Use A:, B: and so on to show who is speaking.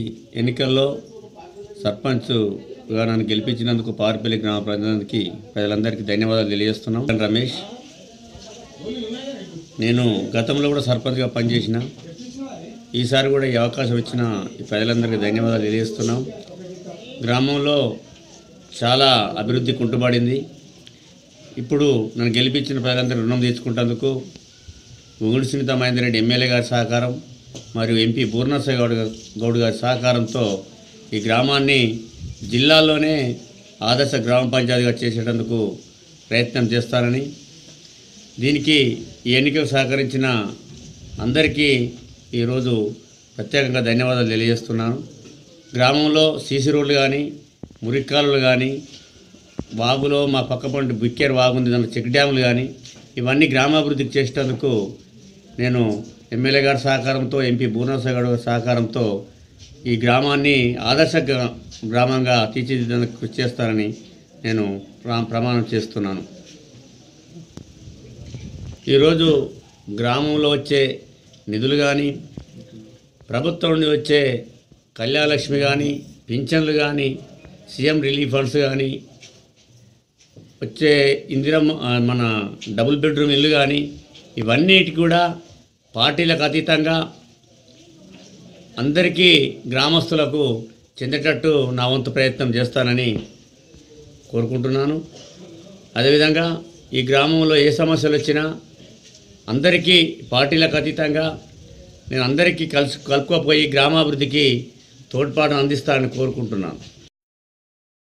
A: ఎన్నికల్లో సర్పంచ్గా నన్ను గెలిపించినందుకు పారిపల్లి గ్రామ ప్రజలకి ప్రజలందరికీ ధన్యవాదాలు తెలియజేస్తున్నాం రమేష్ నేను గతంలో కూడా సర్పంచ్గా పనిచేసిన ఈసారి కూడా ఈ అవకాశం ఇచ్చిన ఈ ప్రజలందరికీ ధన్యవాదాలు తెలియజేస్తున్నాం గ్రామంలో చాలా అభివృద్ధి కుంటుపడింది ఇప్పుడు నన్ను గెలిపించిన ప్రజలందరూ రుణం తీర్చుకుంటేందుకు ఉగుడు సునీత మహేందర్ రెడ్డి ఎమ్మెల్యే గారి సహకారం మరియు ఎంపీ పూర్ణస గౌడ్ గా- గౌడ్ గారి సహకారంతో ఈ గ్రామాన్ని జిల్లాలోనే ఆదర్శ గ్రామ పంచాయతీగా చేసేటందుకు ప్రయత్నం చేస్తానని దీనికి ఈ ఎన్నికకు సహకరించిన అందరికీ ఈరోజు ప్రత్యేకంగా ధన్యవాదాలు తెలియజేస్తున్నాను గ్రామంలో సీసీ రోడ్లు కానీ మురిక్కాలులు కానీ వాగులో మా పక్క పంట బిక్కేరు వాగుంది దాంట్లో చెక్ డ్యాములు కానీ ఇవన్నీ గ్రామాభివృద్ధికి చేసేటందుకు నేను ఎమ్మెల్యే గారి సహకారంతో ఎంపీ భువనేశ్వర గారి సహకారంతో ఈ గ్రామాన్ని ఆదర్శ గ్రా- గ్రామంగా తీర్చిదిద్దేందుకు కృషి చేస్తానని నేను ప్రా- ప్రమాణం చేస్తున్నాను ఈరోజు గ్రామంలో వచ్చే నిధులు కానీ ప్రభుత్వం నుండి వచ్చే కళ్యాణలక్ష్మి కానీ పింఛన్లు కానీ సీఎం రిలీఫ్ ఫండ్స్ కానీ వచ్చే ఇందిరమ్మ ఆ, మన డబుల్ బెడ్రూమ్ ఇల్లు కానీ ఇవన్నిటి కూడా పార్టీలకు అతీతంగా అందరికీ గ్రామస్తులకు చెందేటట్టు నా వంతు ప్రయత్నం చేస్తానని కోరుకుంటున్నాను అదేవిధంగా ఈ గ్రామంలో ఏ సమస్యలు వచ్చినా అందరికీ పార్టీలకు అతీతంగా నేను అందరికీ కలుసు కలుపుకోపోయి గ్రామాభివృద్ధికి తోడ్పాటును అందిస్తానని కోరుకుంటున్నాను